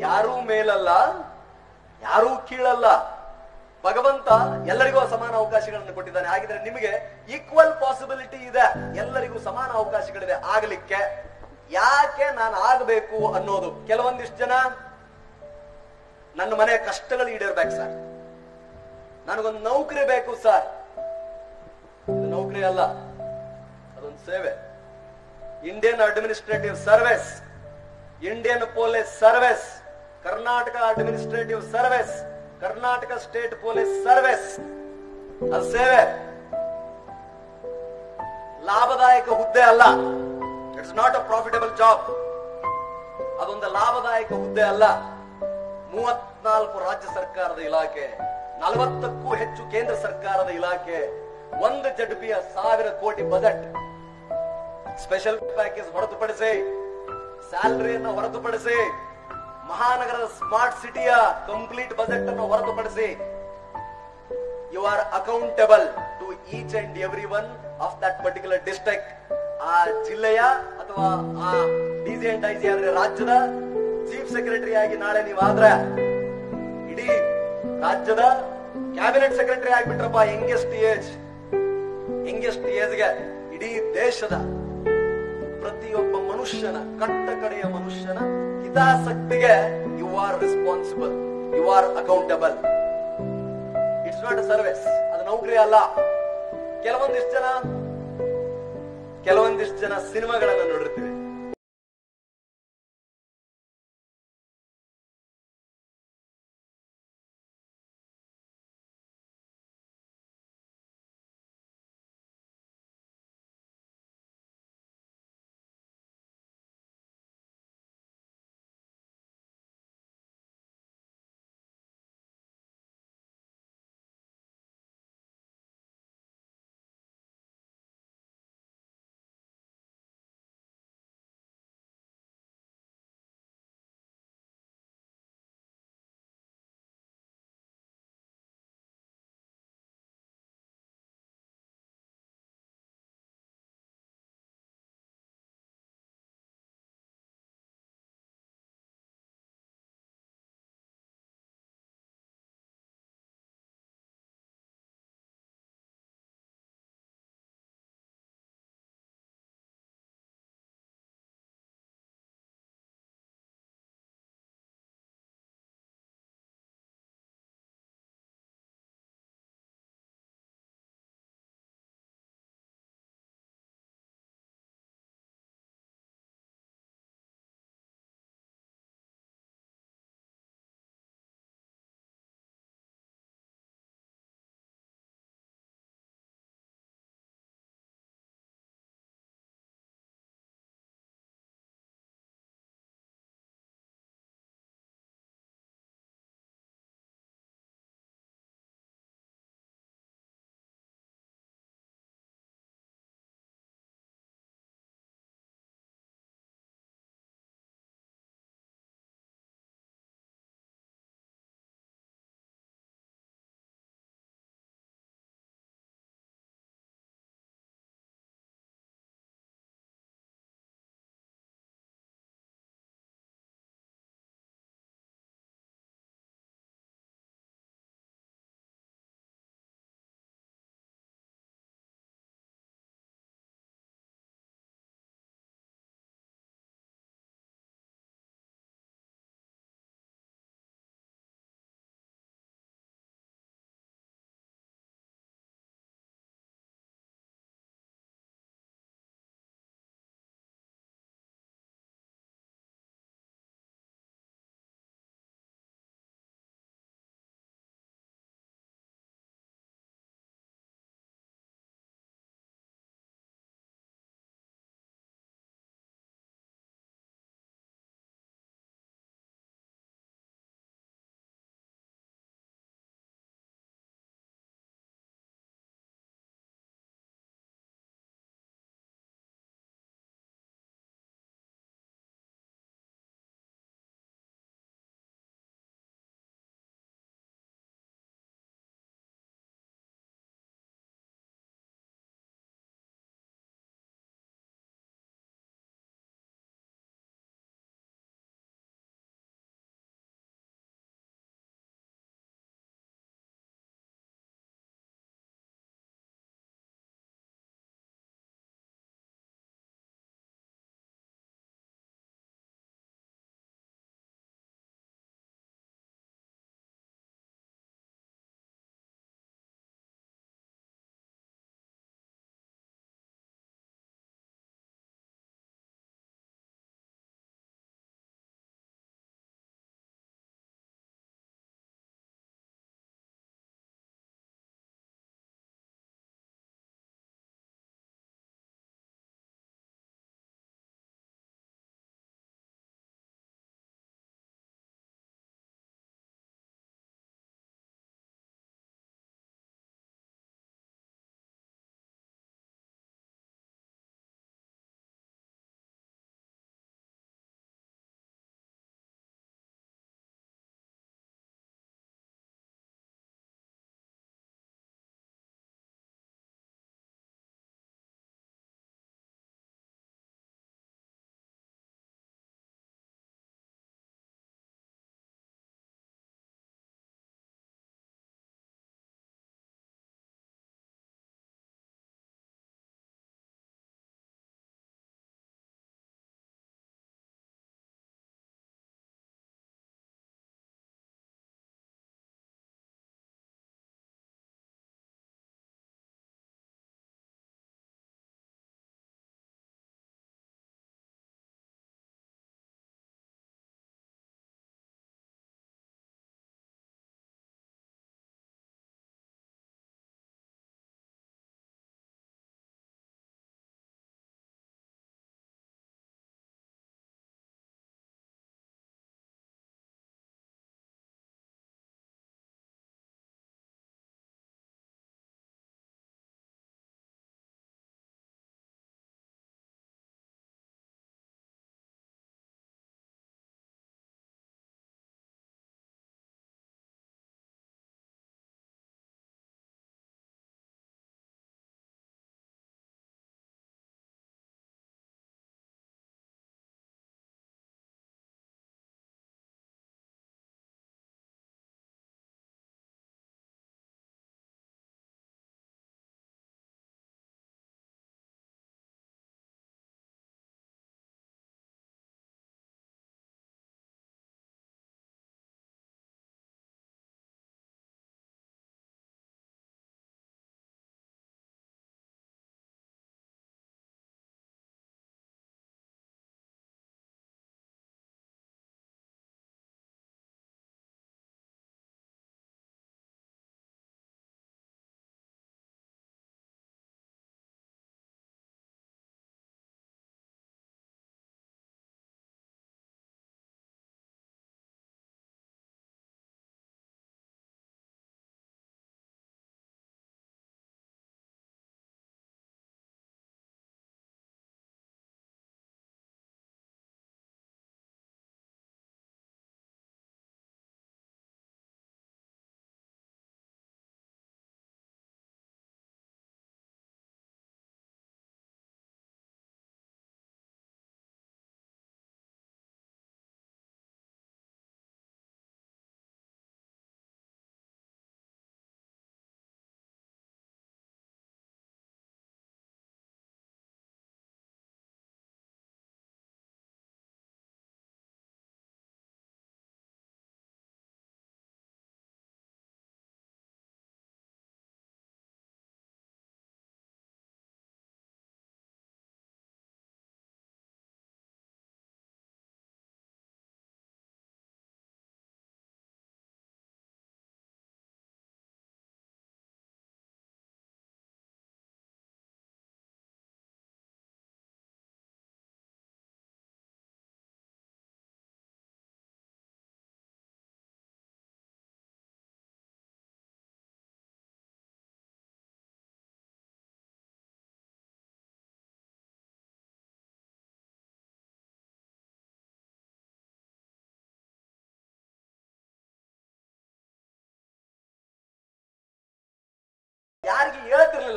ಯಾರೂ ಮೇಲಲ್ಲ ಯಾರೂ ಕೀಳಲ್ಲ ಭಗವಂತ ಎಲ್ಲರಿಗೂ ಸಮಾನ ಅವಕಾಶಗಳನ್ನು ಕೊಟ್ಟಿದ್ದಾನೆ ಹಾಗಿದ್ರೆ ನಿಮಗೆ ಈಕ್ವಲ್ ಪಾಸಿಬಿಲಿಟಿ ಇದೆ ಎಲ್ಲರಿಗೂ ಸಮಾನ ಅವಕಾಶಗಳಿದೆ ಆಗ್ಲಿಕ್ಕೆ ಯಾಕೆ ನಾನು ಆಗಬೇಕು ಅನ್ನೋದು ಕೆಲವೊಂದಿಷ್ಟು ಜನ ನನ್ನ ಮನೆಯ ಕಷ್ಟಗಳು ಈಡೇರ್ಬೇಕು ಸರ್ ನನಗೊಂದು ನೌಕರಿ ಬೇಕು ಸರ್ ಇದು ನೌಕರಿ ಅಲ್ಲ ಅದೊಂದು ಸೇವೆ Indian administrative service Indian police service Karnataka administrative service Karnataka state police service ಅದು ಸೇವೆ ಲಾಭದಾಯಕ ಹುದ್ದೆ ಅಲ್ಲ it's not a profitable job ಅದೊಂದು ಲಾಭದಾಯಕ ಹುದ್ದೆ ಅಲ್ಲ ಮೂವತ್ನಾಲ್ಕು ರಾಜ್ಯ ಸರ್ಕಾರದ ಇಲಾಖೆ ನಲವತ್ತಕ್ಕೂ ಹೆಚ್ಚು ಕೇಂದ್ರ ಸರ್ಕಾರದ ಇಲಾಖೆ ಒಂದು ಜಡ್ಪಿಯ ಸಾವಿರ ಕೋಟಿ ಬಜೆಟ್ ಸ್ಪೆಷಲ್ ಪ್ಯಾಕೇಜ್ ಹೊರತುಪಡಿಸಿ ಸ್ಯಾಲರಿಯನ್ನು ಹೊರತುಪಡಿಸಿ ಮಹಾನಗರದ ಸ್ಮಾರ್ಟ್ ಸಿಟಿಯ ಕಂಪ್ಲೀಟ್ ಬಜೆಟ್ ಅನ್ನು ಹೊರತುಪಡಿಸಿ you are accountable to each and every one of that particular district ಆ ಜಿಲ್ಲೆಯ ಅಥವಾ ಆ ಡಿಸಿ ಅಂಡ್ ಐಜಿ ಅಂದ್ರೆ ರಾಜ್ಯದ ಚೀಫ್ ಸೆಕ್ರೆಟರಿ ಆಗಿ ನಾಳೆ ನೀವಾದ್ರೆ ಇಡೀ ರಾಜ್ಯದ ಕ್ಯಾಬಿನೆಟ್ ಸೆಕ್ರೆಟರಿ ಆಗ್ಬಿಟ್ರಪ್ಪ ಯಂಗೆಸ್ಟ್ ಏಜ್ ಯಂಗೆಸ್ಟ್ ಏಜ್ಗೆ ಇಡೀ ದೇಶದ ಪ್ರತಿಯೊಬ್ಬ ಮನುಷ್ಯನ ಕಟ್ಟ ಕಡೆಯ ಮನುಷ್ಯನ ಹಿತಾಸಕ್ತಿಗೆ you are responsible you are accountable it's not a service ಅದು ನೌಕರಿ ಅಲ್ಲ ಕೆಲವೊಂದಿಷ್ಟು ಜನ ಕೆಲವೊಂದಿಷ್ಟು ಜನ ಸಿನಿಮಾಗಳನ್ನ ನೋಡಿರ್ತೀವಿ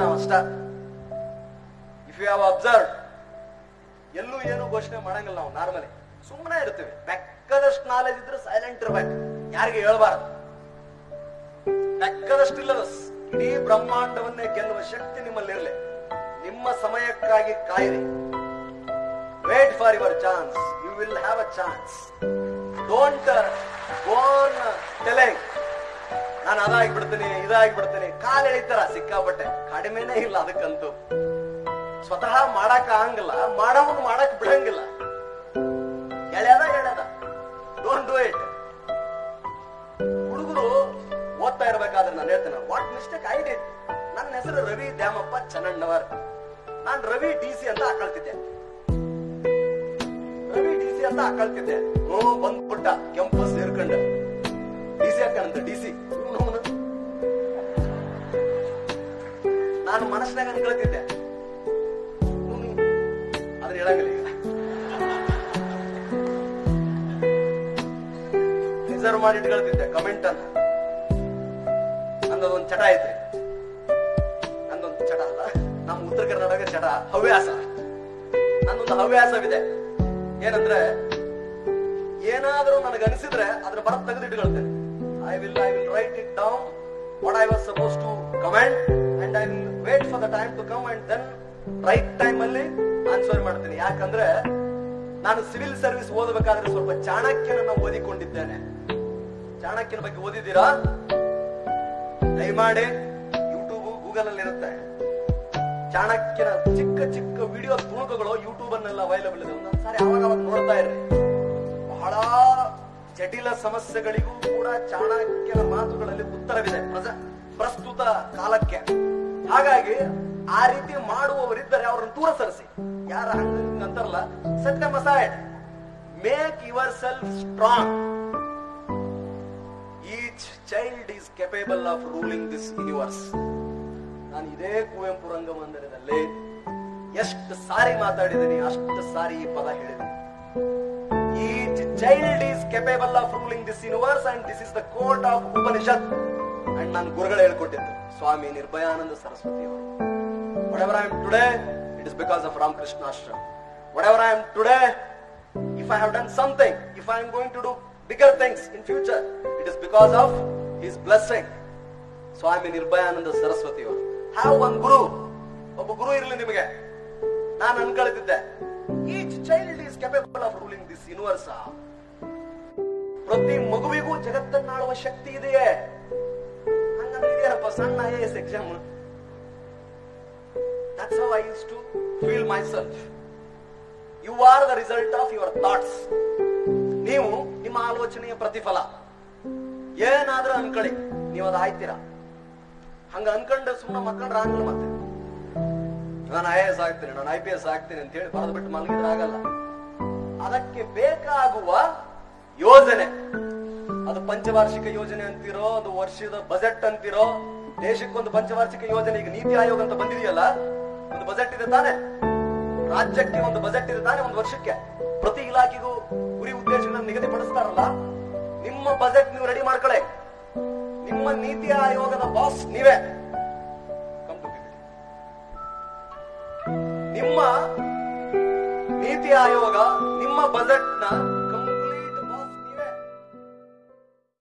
ನಾವು ಅಷ್ಟ ಇಫ್ ಯು ಹ್ಯಾವ್ ಅಬ್ಸರ್ವ್ ಎಲ್ಲೂ ಏನು ಘೋಷಣೆ ಮಾಡಂಗಿಲ್ಲ ನಾವು ನಾರ್ಮಲಿ ಸುಮ್ಮನೆ ಇರ್ತೀವಿ ಬೆಕ್ಕದಷ್ಟು ನಾಲೆಜ್ ಇದ್ರೆ ಸೈಲೆಂಟ್ ಇರ್ಬೇಕು ಯಾರಿಗೆ ಹೇಳ್ಬಾರ್ದು ಬೆಕ್ಕದಷ್ಟಿಲ್ಲದ ಸ್- ಇಡೀ ಬ್ರಹ್ಮಾಂಡವನ್ನೇ ಗೆಲ್ಲುವ ಶಕ್ತಿ ನಿಮ್ಮಲ್ಲಿರಲಿ ನಿಮ್ಮ ಸಮಯಕ್ಕಾಗಿ ಕಾಯಿರಿ wait for your chance you will have a chance don't gone telling ನಾನು ಅದಾಗಿ ಬಿಡ್ತೀನಿ ಇದಾಗಿ ಬಿಡ್ತೀನಿ ಕಾಲು ಎಳಿತಾರ ಸಿಕ್ಕಾಪಟ್ಟೆ ಕಡಿಮೆನೇ ಇಲ್ಲ ಅದಕ್ಕಂತೂ ಸ್ವತಃ ಮಾಡಕ್ ಆಗಂಗಿಲ್ಲ ಮಾಡವನು ಮಾಡಕ್ ಬಿಡಂಗಿಲ್ಲ ಎಳ್ಯದ ಎಳ್ಯದ ಡೋಂಟ್ ಡೂ ಇಟ್ ಹುಡುಗರು ಓದ್ತಾ ಇರ್ಬೇಕಾದ್ರೆ ನಾನು ಹೇಳ್ತೇನೆ ವಾಟ್ ಮಿಸ್ಟೇಕ್ ಐ ಡಿಡ್ ನನ್ನ ಹೆಸರು ರವಿ ದ್ಯಾಮಪ್ಪ ಚನ್ನಣ್ಣವರ್ ನಾನ್ ರವಿ ಡಿ ಸಿ ಅಂತ ಹಾಕೊಳ್ತಿದ್ದೆ ರವಿ ಡಿ ಸಿ ಅಂತ ಹಾಕೊಳ್ತಿದ್ದೆ ಹ್ಞೂ ಬಂದ್ಬಿಟ್ಟ ಕೆಂಪು ಸೇರ್ಕೊಂಡ ಡಿ ಸಿ ಹಾಕಂತ ಡಿ ಸಿ ನಾನು ಮನಸ್ಸಿನಾಗ ಅನ್ಕೊಳ್ತಿದ್ದೆ ಅವ್ನು ಅದನ್ನ ಹೇಳಂಗಿಲ್ಲ ಈಗ ರಿಸರ್ವ್ ಮಾಡಿ ಇಟ್ಕೊಳ್ತಿದ್ದೆ ಕಮೆಂಟ್ ಅನ್ನ ನಂದೊಂದು ಚಟ ಐತೆ ನಂದೊಂದು ಚಟ ಅಲ್ಲ ನಮ್ಮ ಉತ್ತರ ಕರ್ನಾಟಕ ಚಟ ಹವ್ಯಾಸ ನಂದೊಂದು ಹವ್ಯಾಸವಿದೆ ಏನಂದ್ರೆ ಏನಾದ್ರೂ ನನಗೆ ಅನಿಸಿದ್ರೆ ಅದ್ರ ಬರ ತೆಗೆದಿಟ್ಕೊಳ್ತೇನೆ I will I will write it down what I was suppose to comment and I will wait for the time to come and then right time ಅಲ್ಲಿ ಆನ್ಸರ್ ಮಾಡ್ತೀನಿ ಯಾಕಂದ್ರೆ ನಾನು ಸಿವಿಲ್ ಸರ್ವಿಸ್ ಓದಬೇಕಾದ್ರೆ ಸ್ವಲ್ಪ ಚಾಣಕ್ಯನನ್ನ ಓದಿಕೊಂಡಿದ್ದೇನೆ ಚಾಣಕ್ಯನ ಬಗ್ಗೆ ಓದಿದ್ದೀರಾ ದಯಮಾಡಿ ಯೂಟ್ಯೂಬ್ ಗೂಗಲ್ ಅಲ್ಲಿ ಇರುತ್ತೆ ಚಾಣಕ್ಯನ ಚಿಕ್ಕ ಚಿಕ್ಕ ವಿಡಿಯೋ ತುಣುಕುಗಳು ಯೂಟ್ಯೂಬ್ ಅನ್ನೆಲ್ಲ ಅವೈಲಬಲ್ ಇದೆ ಒಂದೊಂದ್ ಸಾರಿ ಅವಾಗ ಅವಾಗ ನೋಡ್ತಾ ಇರ್ರಿ ಬಹಳ ಜಟಿಲ ಸಮಸ್ಯೆಗಳಿಗೂ ಕೂಡ ಚಾಣಕ್ಯನ ಮಾತುಗಳಲ್ಲಿ ಉತ್ತರವಿದೆ ಪ್ರಸ- ಪ್ರಸ್ತುತ ಕಾಲಕ್ಕೆ ಹಾಗಾಗಿ ಆ ರೀತಿ ಮಾಡುವವರಿದ್ದರೆ ಅವರನ್ನು ದೂರ ಸರಿಸಿ ಯಾರ ಹಂಗ ಅಂತಾರಲ್ಲ ಸತ್ಯ ಮಸಾಯಡ್ make yourself strong each child is capable of ruling this universe ನಾನು ಇದೇ ಕುವೆಂಪು ರಂಗಮಂದಿರದಲ್ಲಿ ಎಷ್ಟು ಸಾರಿ ಮಾತಾಡಿದ್ದೀನಿ ಅಷ್ಟು ಸಾರಿ ಈ ಪದ ಹೇಳಿದ್ದೀನಿ each child is capable of ruling this universe and this is the court of Upanishad and ನಾನು ಗುರುಗಳು ಹೇಳ್ಕೊಟ್ಟಿದ್ದು ಸ್ವಾಮಿ ನಿರ್ಭಯಾನಂದ ಸರಸ್ವತಿ ಅವರು whatever I am today, it is because of Ramakrishna Ashram. Whatever I am today, if I have done something, if I am going to do bigger things in future, it is because of his blessing. ಸ್ವಾಮಿ ನಿರ್ಭಯಾನಂದ ಸರಸ್ವತಿ ಅವರು have one ಗುರು ಒಬ್ಬ ಗುರು ಇರಲಿ ನಿಮಗೆ ನಾನು ಅನ್ಕೊಳ್ತಿದ್ದೆ each child is capable of ruling this universe ಪ್ರತಿ ಮಗುವಿಗೂ ಜಗತ್ತನ್ನಾಳುವ ಶಕ್ತಿ ಇದೆಯೇ ಹಂಗಂದ್ರೆ ಇದೇನಪ್ಪ ಸಣ್ಣ I S exam That's how I used to feel myself. You are the result of your thoughts. ನೀವು ನಿಮ್ಮ ಆಲೋಚನೆಯ ಪ್ರತಿಫಲ ಏನಾದ್ರೂ ಅನ್ಕೊಳ್ಳಿ ನೀವು ಅದು ಆಯ್ತೀರಾ ಹಂಗ ಅನ್ಕೊಂಡ್ರೆ ಸುಮ್ಮನೆ ಮಕ್ಕಳ್ರೆ ಆಗಲ್ಲ ಮತ್ತೆ ನಾನು ಐ ಎಸ್ ಆಗ್ತೀನಿ ನಾನು ಐ ಪಿ ಎಸ್ ಆಗ್ತೀನಿ ಅಂತ ಹೇಳಿ ಬರೆದು ಬಿಟ್ಟು ಮಲಗಿದ್ರೆ ಆಗಲ್ಲ ಅದಕ್ಕೆ ಬೇಕಾಗುವ ಯೋಜನೆ ಅದು ಪಂಚವಾರ್ಷಿಕ ಯೋಜನೆ ಅಂತಿರೋ ಅದು ವರ್ಷದ ಬಜೆಟ್ ಅಂತಿರೋ ದೇಶಕ್ಕೊಂದು ಪಂಚವಾರ್ಷಿಕ ಯೋಜನೆ ಈಗ ನೀತಿ ಆಯೋಗ ಅಂತ ಬಂದಿದೆಯಲ್ಲ ಒಂದು ಬಜೆಟ್ ಇದೆ ತಾನೆ ರಾಜ್ಯಕ್ಕೆ ಒಂದು ಬಜೆಟ್ ಇದೆ ತಾನೆ ಒಂದು ವರ್ಷಕ್ಕೆ ಪ್ರತಿ ಇಲಾಖೆಗೂ ಗುರಿ ಉದ್ದೇಶಗಳನ್ನು ನಿಗದಿಪಡಿಸ್ತಾರಲ್ಲ ನಿಮ್ಮ ಬಜೆಟ್ ನೀವು ರೆಡಿ ಮಾಡ್ಕೊಳ್ಳಿ ನಿಮ್ಮ ನೀತಿ ಆಯೋಗದ ಬಾಸ್ ನೀವೇ Come to PPT. ನಿಮ್ಮ ನೀತಿ ಆಯೋಗ ನಿಮ್ಮ ಬಜೆಟ್ ನ